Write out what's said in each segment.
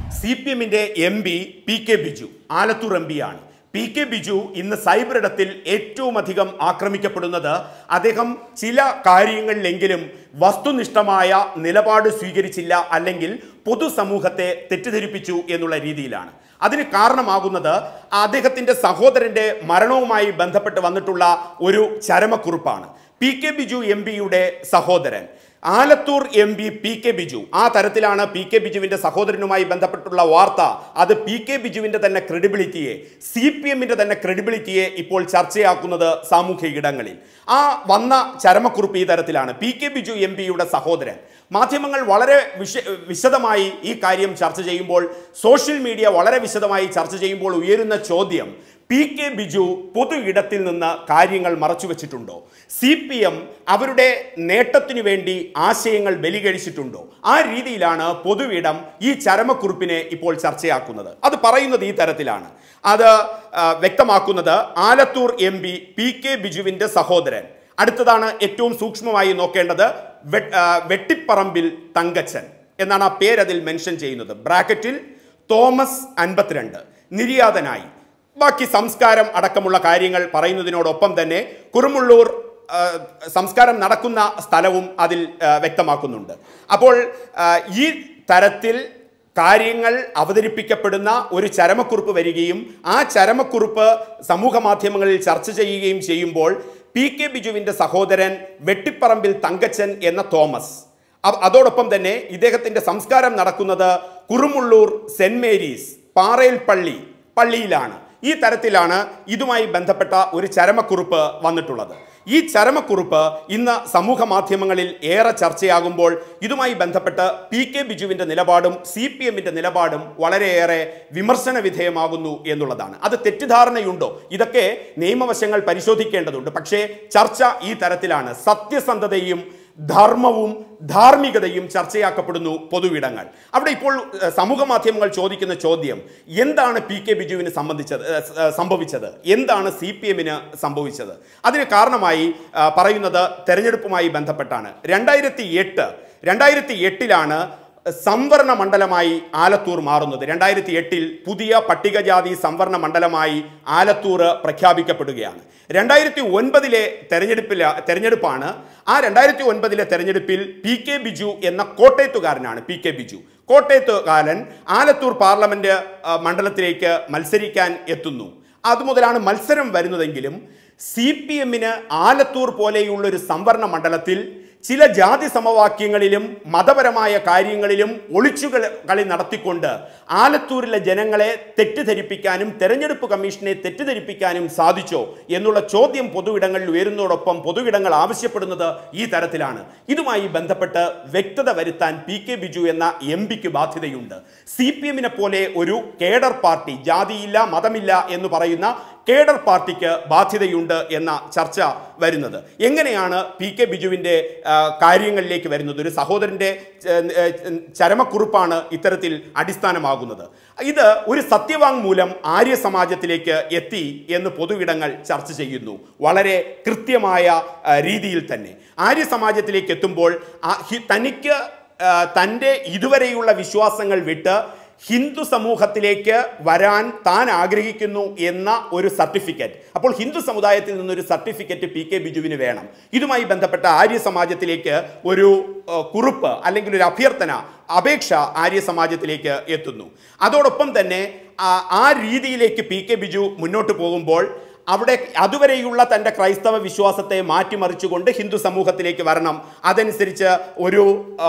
C P എമ്മിന്റെ M P P K Biju Alathur M ആണ് P K Biju ഇന്ന് സൈബർ ഇടത്തിൽ ഏറ്റവും അധികം ആക്രമിക്കപ്പെടുന്നത് അദ്ദേഹം ചില കാര്യങ്ങളിലെങ്കിലും വസ്തുനിഷ്ഠമായ നിലപാട് സ്വീകരിച്ചില്ല അല്ലെങ്കിൽ പൊതുസമൂഹത്തെ തെറ്റിദ്ധരിപ്പിച്ചു എന്നുള്ള രീതിയിലാണ് അതിന് കാരണമാകുന്നത് അദ്ദേഹത്തിന്റെ സഹോദരന്റെ മരണവുമായി ബന്ധപ്പെട്ട് വന്നിട്ടുള്ള ഒരു ചരമക്കുറിപ്പാണ് പി കെ ബിജു എം പിയുടെ സഹോദരൻ Alathur M P P K Biju ആ തരത്തിലാണ് പി കെ ബിജുവിന്റെ സഹോദരനുമായി ബന്ധപ്പെട്ടുള്ള വാർത്ത അത് പി കെ ബിജുവിന്റെ തന്നെ ക്രെഡിബിലിറ്റിയെ സി പി എമ്മിന്റെ തന്നെ ക്രെഡിബിലിറ്റിയെ ഇപ്പോൾ ചർച്ചയാക്കുന്നത് സാമൂഹ്യ ഇടങ്ങളിൽ ആ വന്ന ചരമക്കുറിപ്പ് ഈ തരത്തിലാണ് പി കെ ബിജു എം പിയുടെ സഹോദരൻ മാധ്യമങ്ങൾ വളരെ വിശ വിശദമായി ഈ കാര്യം ചർച്ച ചെയ്യുമ്പോൾ സോഷ്യൽ മീഡിയ വളരെ വിശദമായി ചർച്ച ചെയ്യുമ്പോൾ ഉയരുന്ന ചോദ്യം പി കെ ബിജു പൊതു ഇടത്തിൽ നിന്ന് കാര്യങ്ങൾ മറച്ചുവെച്ചിട്ടുണ്ടോ സി പി എം അവരുടെ നേട്ടത്തിനു വേണ്ടി ആശയങ്ങൾ ബലികഴിച്ചിട്ടുണ്ടോ ആ രീതിയിലാണ് പൊതുവിടം ഈ ചരമക്കുറിപ്പിനെ ഇപ്പോൾ ചർച്ചയാക്കുന്നത് അത് പറയുന്നത് ഈ തരത്തിലാണ് അത് ആ, വ്യക്തമാക്കുന്നത് Alathur M P P K ബിജുവിന്റെ സഹോദരൻ അടുത്തതാണ് ഏറ്റവും സൂക്ഷ്മമായി നോക്കേണ്ടത് വെ- ആ, വെട്ടിപ്പറമ്പിൽ തങ്കച്ചൻ എന്നാണ് ആ പേരതിൽ മെൻഷൻ ചെയ്യുന്നത് ബ്രാക്കറ്റിൽ തോമസ് അൻപത്തിരണ്ട് നിര്യാതനായി ബാക്കി സംസ്കാരം അടക്കമുള്ള കാര്യങ്ങൾ പറയുന്നതിനോടൊപ്പം തന്നെ കുറുമുള്ളൂർ ആ, സംസ്കാരം നടക്കുന്ന സ്ഥലവും അതിൽ ആ, വ്യക്തമാക്കുന്നുണ്ട് അപ്പോൾ ആ, ഈ തരത്തിൽ കാര്യങ്ങൾ അവതരിപ്പിക്കപ്പെടുന്ന ഒരു ചരമക്കുറിപ്പ് വരികയും ആ ചരമക്കുറിപ്പ് സമൂഹ മാധ്യമങ്ങളിൽ ചർച്ച ചെയ്യുകയും ചെയ്യുമ്പോൾ പി കെ ബിജുവിൻ്റെ സഹോദരൻ വെട്ടിപ്പറമ്പിൽ തങ്കച്ചൻ എന്ന തോമസ് അ- അതോടൊപ്പം തന്നെ ഇദ്ദേഹത്തിന്റെ സംസ്കാരം നടക്കുന്നത് കുറുമുള്ളൂർ സെന്റ് മേരീസ് പാറയിൽ പള്ളി പള്ളിയിലാണ് ഈ തരത്തിലാണ് ഇതുമായി ബന്ധപ്പെട്ട ഒരു ചരമക്കുറിപ്പ് വന്നിട്ടുള്ളത് ഈ ചരമക്കുറിപ്പ് ഇന്ന് സമൂഹ മാധ്യമങ്ങളിൽ ഏറെ ചർച്ചയാകുമ്പോൾ ഇതുമായി ബന്ധപ്പെട്ട് പി കെ ബിജുവിന്റെ നിലപാടും സി പി എമ്മിന്റെ നിലപാടും വളരെയേറെ വിമർശന വിധേയമാകുന്നു എന്നുള്ളതാണ് അത് തെറ്റിദ്ധാരണയുണ്ടോ ഇതൊക്കെ നിയമവശങ്ങൾ പരിശോധിക്കേണ്ടതുണ്ട് പക്ഷേ ചർച്ച ഈ തരത്തിലാണ് സത്യസന്ധതയും ധർമ്മവും ധാർമ്മികതയും ചർച്ചയാക്കപ്പെടുന്നു പൊതുവിടങ്ങൾ അവിടെ ഇപ്പോൾ ഏഹ്, സമൂഹ മാധ്യമങ്ങൾ ചോദിക്കുന്ന ചോദ്യം എന്താണ് പി കെ ബിജുവിന് സംബന്ധിച്ചത് ഏഹ്, സ- ഏഹ്, സംഭവിച്ചത് എന്താണ് സി പി എമ്മിന് സംഭവിച്ചത് അതിന് കാരണമായി ആ, പറയുന്നത് തെരഞ്ഞെടുപ്പുമായി ബന്ധപ്പെട്ടാണ് രണ്ടായിരത്തി എട്ട് രണ്ടായിരത്തി എട്ടിലാണ് സംവരണ മണ്ഡലമായി ആലത്തൂർ മാറുന്നത് രണ്ടായിരത്തി എട്ടിൽ പുതിയ പട്ടികജാതി സംവരണ മണ്ഡലമായി ആലത്തൂർ പ്രഖ്യാപിക്കപ്പെടുകയാണ് രണ്ടായിരത്തി ഒൻപതിലെ തെരഞ്ഞെടുപ്പിൽ തെരഞ്ഞെടുപ്പാണ് ആ രണ്ടായിരത്തി ഒൻപതിലെ തെരഞ്ഞെടുപ്പിൽ പി കെ ബിജു എന്ന കോട്ടയത്തുകാരനാണ് പി കെ ബിജു കോട്ടയത്തുകാരൻ ആലത്തൂർ പാർലമെന്റ് ആ, മണ്ഡലത്തിലേക്ക് മത്സരിക്കാൻ എത്തുന്നു അതുമുതലാണ് മത്സരം വരുന്നതെങ്കിലും സി പി എമ്മിന് ആലത്തൂർ പോലെയുള്ള ഒരു സംവരണ മണ്ഡലത്തിൽ ചില ജാതി സമവാക്യങ്ങളിലും മതപരമായ കാര്യങ്ങളിലും ഒളിച്ചുകൾ കളി നടത്തിക്കൊണ്ട് ആലത്തൂരിലെ ജനങ്ങളെ തെറ്റിദ്ധരിപ്പിക്കാനും തെരഞ്ഞെടുപ്പ് കമ്മീഷനെ തെറ്റിദ്ധരിപ്പിക്കാനും സാധിച്ചോ എന്നുള്ള ചോദ്യം പൊതുവിടങ്ങളിൽ ഉയരുന്നതോടൊപ്പം പൊതുവിടങ്ങൾ ആവശ്യപ്പെടുന്നത് ഈ തരത്തിലാണ് ഇതുമായി ബന്ധപ്പെട്ട് വ്യക്തത വരുത്താൻ പി കെ ബിജു എന്ന എം പിക്ക് ബാധ്യതയുണ്ട് സി പി എമ്മിനെ പോലെ ഒരു കേഡർ പാർട്ടി ജാതിയില്ല മതമില്ല എന്ന് പറയുന്ന കേഡർ പാർട്ടിക്ക് ബാധ്യതയുണ്ട് എന്ന ചർച്ച വരുന്നത് എങ്ങനെയാണ് പി കെ ബിജുവിൻ്റെ ആ, കാര്യങ്ങളിലേക്ക് വരുന്നത് ഒരു സഹോദരൻ്റെ ച- ഏ, ചരമക്കുറിപ്പാണ് ഇത്തരത്തിൽ അടിസ്ഥാനമാകുന്നത് ഇത് ഒരു സത്യവാങ്മൂലം ആര്യ സമാജത്തിലേക്ക് എത്തി എന്ന് പൊതുവിടങ്ങൾ ചർച്ച ചെയ്യുന്നു വളരെ കൃത്യമായ ആ, രീതിയിൽ തന്നെ ആര്യ സമാജത്തിലേക്ക് എത്തുമ്പോൾ ആ ഹി- തനിക്ക് ആ, തൻ്റെ ഇതുവരെയുള്ള വിശ്വാസങ്ങൾ വിട്ട് ഹിന്ദു സമൂഹത്തിലേക്ക് വരാൻ താൻ ആഗ്രഹിക്കുന്നു എന്ന ഒരു സർട്ടിഫിക്കറ്റ് അപ്പോൾ ഹിന്ദു സമുദായത്തിൽ നിന്നൊരു സർട്ടിഫിക്കറ്റ് പി കെ ബിജുവിന് വേണം ഇതുമായി ബന്ധപ്പെട്ട ആര്യ സമാജത്തിലേക്ക് ഒരു ഏഹ്, കുറിപ്പ് അല്ലെങ്കിൽ ഒരു അഭ്യർത്ഥന അപേക്ഷ ആര്യ സമാജത്തിലേക്ക് എത്തുന്നു അതോടൊപ്പം തന്നെ ആ- ആ രീതിയിലേക്ക് പി കെ ബിജു മുന്നോട്ട് പോകുമ്പോൾ അവിടെ അതുവരെയുള്ള തൻ്റെ ക്രൈസ്തവ വിശ്വാസത്തെ മാറ്റിമറിച്ചുകൊണ്ട് ഹിന്ദു സമൂഹത്തിലേക്ക് വരണം അതനുസരിച്ച് ഒരു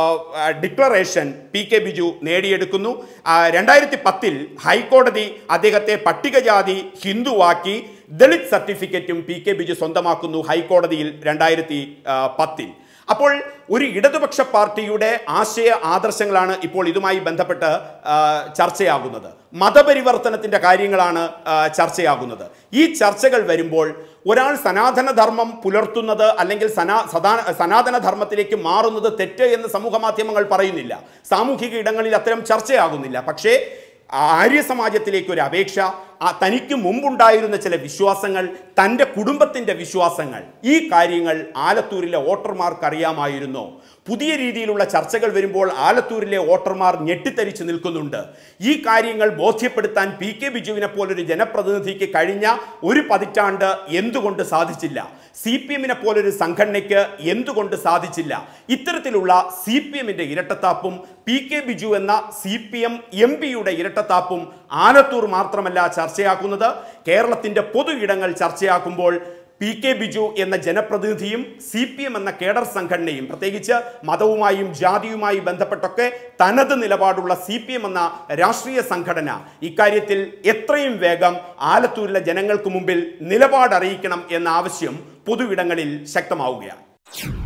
ഡിക്ലറേഷൻ പി കെ ബിജു നേടിയെടുക്കുന്നു ആ, രണ്ടായിരത്തി പത്തിൽ ഹൈക്കോടതി അദ്ദേഹത്തെ പട്ടികജാതി ഹിന്ദുവാക്കി ദളിത് സർട്ടിഫിക്കറ്റും പി കെ ബിജു സ്വന്തമാക്കുന്നു ഹൈക്കോടതിയിൽ രണ്ടായിരത്തി പത്തിൽ അപ്പോൾ ഒരു ഇടതുപക്ഷ പാർട്ടിയുടെ ആശയ ആദർശങ്ങളാണ് ഇപ്പോൾ ഇതുമായി ബന്ധപ്പെട്ട് ആ, ചർച്ചയാകുന്നത് മതപരിവർത്തനത്തിന്റെ കാര്യങ്ങളാണ് ആ, ചർച്ചയാകുന്നത് ഈ ചർച്ചകൾ വരുമ്പോൾ ഒരാൾ സനാതനധർമ്മം പുലർത്തുന്നത് അല്ലെങ്കിൽ സനാ സദാ സനാതനധർമ്മത്തിലേക്ക് മാറുന്നത് തെറ്റ് എന്ന് സമൂഹ മാധ്യമങ്ങൾ പറയുന്നില്ല സാമൂഹിക ഇടങ്ങളിൽ അത്തരം ചർച്ചയാകുന്നില്ല പക്ഷേ ആര്യ സമാജത്തിലേക്ക് ഒരു അപേക്ഷ ആ തനിക്ക് മുമ്പുണ്ടായിരുന്ന ചില വിശ്വാസങ്ങൾ തൻ്റെ കുടുംബത്തിൻ്റെ വിശ്വാസങ്ങൾ ഈ കാര്യങ്ങൾ ആലത്തൂരിലെ വോട്ടർമാർക്ക് അറിയാമായിരുന്നോ പുതിയ രീതിയിലുള്ള ചർച്ചകൾ വരുമ്പോൾ ആലത്തൂരിലെ വോട്ടർമാർ ഞെട്ടിത്തരിച്ചു നിൽക്കുന്നുണ്ട് ഈ കാര്യങ്ങൾ ബോധ്യപ്പെടുത്താൻ പി കെ ബിജുവിനെ പോലൊരു ജനപ്രതിനിധിക്ക് കഴിഞ്ഞ ഒരു പതിറ്റാണ്ട് എന്തുകൊണ്ട് സാധിച്ചില്ല സി പി എമ്മിനെ പോലൊരു സംഘടനയ്ക്ക് എന്തുകൊണ്ട് സാധിച്ചില്ല ഇത്തരത്തിലുള്ള സി പി എമ്മിന്റെ ഇരട്ടത്താപ്പും പി കെ ബിജു എന്ന സി പി എം എം പിയുടെ ഇരട്ടത്താപ്പും ആലത്തൂർ മാത്രമല്ല ചർച്ചയാക്കുന്നത് കേരളത്തിന്റെ പൊതു ഇടങ്ങൾ ചർച്ചയാക്കുമ്പോൾ പി കെ ബിജു എന്ന ജനപ്രതിനിധിയും സി പി എം എന്ന കേഡർ സംഘടനയും പ്രത്യേകിച്ച് മതവുമായും ജാതിയുമായി ബന്ധപ്പെട്ടൊക്കെ തനത് നിലപാടുള്ള സി പി എം എന്ന രാഷ്ട്രീയ സംഘടന ഇക്കാര്യത്തിൽ എത്രയും വേഗം ആലത്തൂരിലെ ജനങ്ങൾക്ക് മുമ്പിൽ നിലപാട് അറിയിക്കണം എന്ന ആവശ്യം പൊതുവിടങ്ങളിൽ ശക്തമാവുകയാണ്